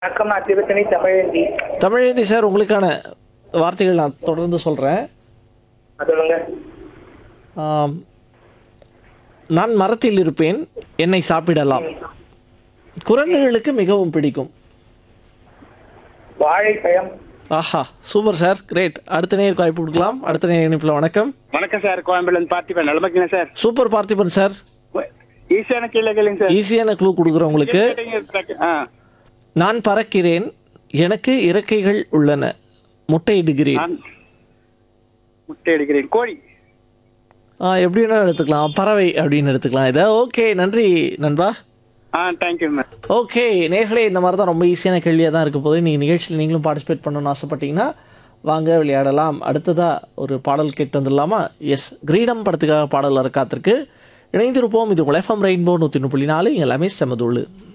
வணக்கம் நான் திருத்தணி தமிழந்தி தமிழேந்தி சார் உங்களுக்கான வார்த்தைகள் நான் தொடர்ந்து சொல்கிறேன் சொல்லுங்க நான் மரத்தில் இருப்பேன் என்னை சாப்பிடலாம் குரங்குகளுக்கு மிகவும் பிடிக்கும் வாழைப்பழம் ஆஹா சூப்பர் சார் கிரேட் அடுத்த நேருக்கு வாய்ப்பு கொடுக்கலாம் அடுத்த நேர் இணைப்பில் வணக்கம் வணக்கம் சார் கோயம்புலேருந்து பார்த்திபன் நல்லா இருக்கீங்க சார் சூப்பர் பார்த்திபன் சார் ஈஸியான கீழே கேளுங்க சார் ஈஸியான க்ளூ கொடுக்குறேன் உங்களுக்கு ஆ நான் பறக்கிறேன் எனக்கு இறக்கைகள் உள்ளன முட்டையிடுகிறேன் நான் முட்டை அடிக்கிறேன் கோழி ஆ, எப்படி வேணாலும் எடுத்துக்கலாம் பறவை அப்படின்னு எடுத்துக்கலாம் இதை ஓகே நன்றி நண்பா ஆ தேங்க்யூ மேம் ஓகே நேர்களே இந்த மாதிரி தான் ரொம்ப ஈஸியான கேள்வியாக தான் இருக்க போது நீங்கள் நிகழ்ச்சியில் நீங்களும் பார்ட்டிசிபேட் பண்ணணும்னு ஆசைப்பட்டீங்கன்னா வாங்க விளையாடலாம் அடுத்ததாக ஒரு பாடல் கேட்டு வந்துடலாமா எஸ் கிரீடம் படத்துக்காக பாடல் காத்திருக்கு இணைந்திருப்போம் இது உங்கள் எஃப்எம் ரெயின்போ நூற்றி புள்ளி நாலு இங்கே எல்லாமே செமதுள்ளு